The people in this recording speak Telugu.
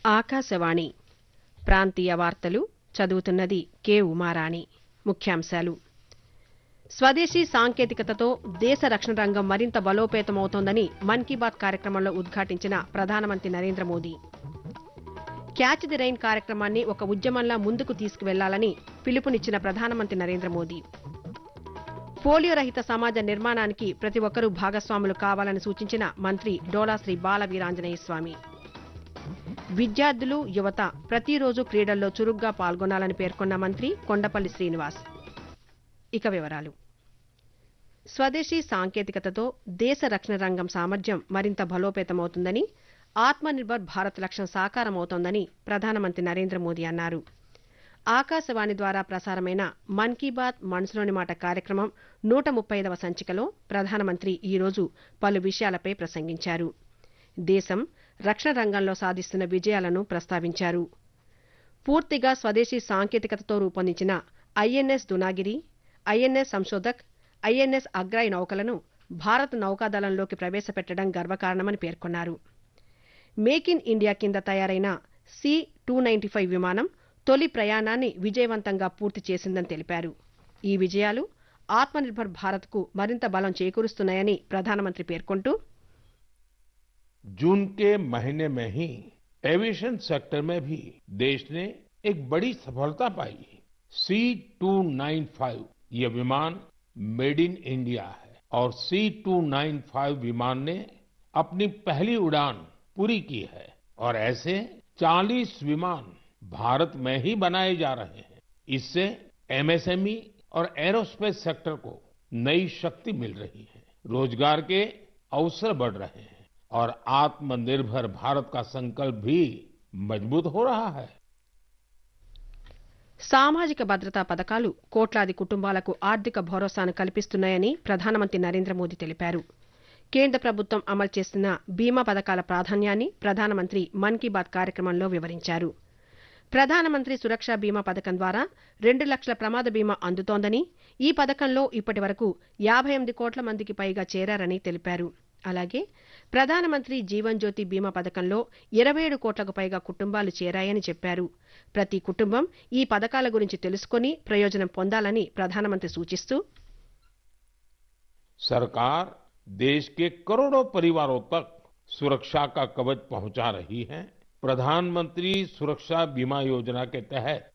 ఆకాశవాణి ప్రాంతీయ వార్తలు చదువుతున్నది కె ఉమారాణి ముఖ్యాంశాలు స్వదేశీ సాంకేతికతతో దేశ రక్షణ రంగం మరింత బలోపేతమవుతోందని మన్ కీ బాత్ కార్యక్రమంలో ఉద్ఘాటించిన ప్రధానమంత్రి Narendra Modi catch the rain కార్యక్రమాన్ని ఒక ఉద్యమంలా ముందుకు తీసుకువెళ్లాలని పిలుపునిచ్చిన ప్రధానమంత్రి నరేంద్ర మోదీ పోలియో రహిత సమాజ నిర్మాణానికి ప్రతి ఒక్కరూ భాగస్వాములు కావాలని సూచించిన మంత్రి డోలాశ్రీ బాల వీరాంజనేయ స్వామి విద్యార్థులు యువత ప్రతిరోజు క్రీడల్లో చురుగ్గా పాల్గొనాలని పేర్కొన్న మంత్రి కొండపల్లి శ్రీనివాస్ ఇక వివరాలు స్వదేశీ సాంకేతికతతో దేశ రక్షణ రంగం సామర్థ్యం మరింత బలోపేతమవుతుందని ఆత్మనిర్భర్ భారత్ లక్ష్యం సాకారమవుతోందని ప్రధానమంత్రి నరేంద్ర మోదీ అన్నారు ఆకాశవాణి ద్వారా ప్రసారమైన మన్ కీ బాత్ మనసులోని మాట కార్యక్రమం నూట ముప్పైదవ సంచికలో ప్రధానమంత్రి ఈరోజు పలు విషయాలపై ప్రసంగించారు దేశం రక్షణ రంగంలో సాధిస్తున్న విజయాలను ప్రస్తావించారు పూర్తిగా స్వదేశీ సాంకేతికతతో రూపొందించిన INS Dunagiri INS Sanshodhak INS Agray నౌకలను భారత నౌకాదళంలోకి ప్రవేశపెట్టడం గర్వకారణమని పేర్కొన్నారు మేక్ ఇన్ ఇండియా కింద తయారైన సి టూ నైన్టీ ఫైవ్ విమానం తొలి ప్రయాణాన్ని విజయవంతంగా పూర్తి చేసిందని తెలిపారు ఈ విజయాలు ఆత్మనిర్భర్ భారత్కు మరింత బలం చేకూరుస్తున్నాయని ప్రధానమంత్రి పేర్కొంటూ जून के महीने में ही एविएशन सेक्टर में भी देश ने एक बड़ी सफलता पाई सी टू नाइन फाइव ये विमान मेड इन इंडिया है और सी टू नाइन फाइव विमान ने अपनी पहली उड़ान पूरी की है और ऐसे 40 विमान भारत में ही बनाए जा रहे हैं इससे एमएसएमई और एरोस्पेस सेक्टर को नई शक्ति मिल रही है रोजगार के अवसर बढ़ रहे हैं और आत्मनिर्भर भारत का संकल्प भी मजबूत हो रहा है సామాజిక భద్రతా పథకాలు కోట్లాది కుటుంబాలకు ఆర్థిక భరోసాను కల్పిస్తున్నాయని ప్రధానమంత్రి నరేంద్ర మోదీ తెలిపారు కేంద్ర ప్రభుత్వం అమలు చేస్తున్న బీమా పథకాల ప్రాధాన్యాన్ని ప్రధానమంత్రి మన్ కీ బాత్ కార్యక్రమంలో వివరించారు ప్రధానమంత్రి సురక్ష బీమా పథకం ద్వారా రెండు లక్షల ప్రమాద బీమా అందుతోందని ఈ పథకంలో ఇప్పటి వరకు యాభై ఎనిమిది కోట్ల మందికి పైగా చేరారని తెలిపారు అలాగే ప్రధానమంత్రి జీవన్ జ్యోతి బీమా పథకంలో ఇరవై ఏడు కోట్లకు పైగా కుటుంబాలు చేరాయని చెప్పారు ప్రతి కుటుంబం ఈ పథకాల గురించి తెలుసుకుని ప్రయోజనం పొందాలని ప్రధానమంత్రి సూచిస్తూ सरकार देश के करोड़ों परिवारों तक सुरक्षा का कवच पहुंचा रही है प्रधानमंत्री सुरक्षा बीमा योजना के तहत